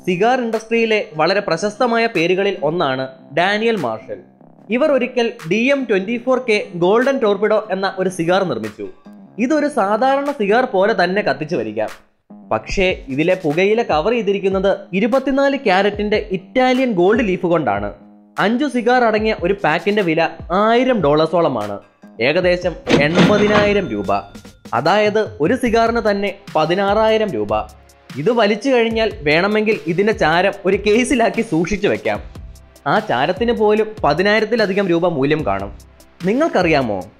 cigar ഇൻഡസ്ട്രിയിലെ വളരെ പ്രശസ്തമായ പേരുകളിൽ ഒന്നാണ് ഡാനിയൽ മാർഷൽ ഇവർ ഒരിക്കൽ D M twenty four K golden torpedo എന്ന ഒരു സിഗാർ നിർമ്മിച്ചു ഇതൊരു സാധാരണ സിഗാർ പോലെ തന്നെ കത്തിച്ചു വരിക്കാം പക്ഷേ ഇതിലെ പുകയില കവർ ചെയ്തിരിക്കുന്നത് ഇരുപത്തിനാല് ക്യാരറ്റിന്റെ ഇറ്റാലിയൻ ഗോൾഡ് ലീഫ് കൊണ്ടാണ് അഞ്ചു സിഗാർ അടങ്ങിയ ഒരു പാക്കിന്റെ വില ആയിരം ഡോളേഴ്സോളമാണ് ഏകദേശം എൺപതിനായിരം രൂപ അതായത് ഒരു സിഗാറിന് തന്നെ പതിനാറായിരം രൂപ ഇത് വലിച്ചു കഴിഞ്ഞാൽ വേണമെങ്കിൽ ഇതിന്റെ ചാരം ഒരു കേസിലാക്കി സൂക്ഷിച്ചു വെക്കാം ആ ചാരത്തിന് പോലും പതിനായിരത്തിലധികം രൂപ മൂല്യം കാണും നിങ്ങൾക്കറിയാമോ